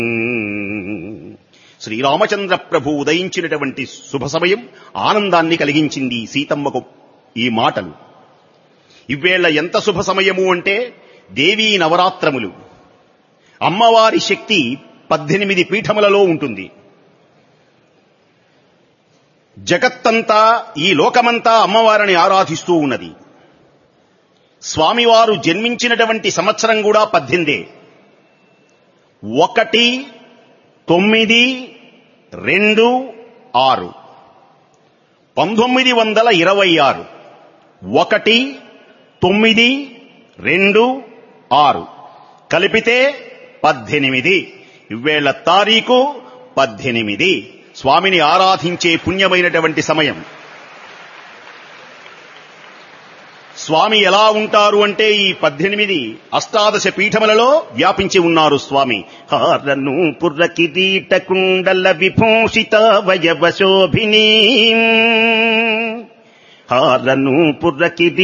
శ్రీరామచంద్ర ప్రభు ఉదయించినటువంటి శుభ సమయం ఆనందాన్ని కలిగించింది సీతమ్మకు ఈ మాటలు ఇవేళ ఎంత శుభ సమయము అంటే దేవీ నవరాత్రములు అమ్మవారి శక్తి పద్దెనిమిది పీఠములలో ఉంటుంది జగత్తంతా ఈ లోకమంతా అమ్మవారిని ఆరాధిస్తూ ఉన్నది స్వామివారు జన్మించినటువంటి సంవత్సరం కూడా పద్దెనిమిదే ఒకటి తొమ్మిది రెండు ఆరు పంతొమ్మిది వందల ఇరవై ఆరు ఒకటి తొమ్మిది రెండు ఆరు కలిపితే పద్దెనిమిది ఇవేళ్ల తారీఖు పద్దెనిమిది స్వామిని ఆరాధించే పుణ్యమైనటువంటి సమయం స్వామి ఎలా ఉంటారు అంటే ఈ పద్దెనిమిది అష్టాదశ పీఠములలో వ్యాపించి ఉన్నారు స్వామి హారను పుర్ర కిరీట కుండల విభూషిత వయవశోభిని హారను పుర్ర కిరీ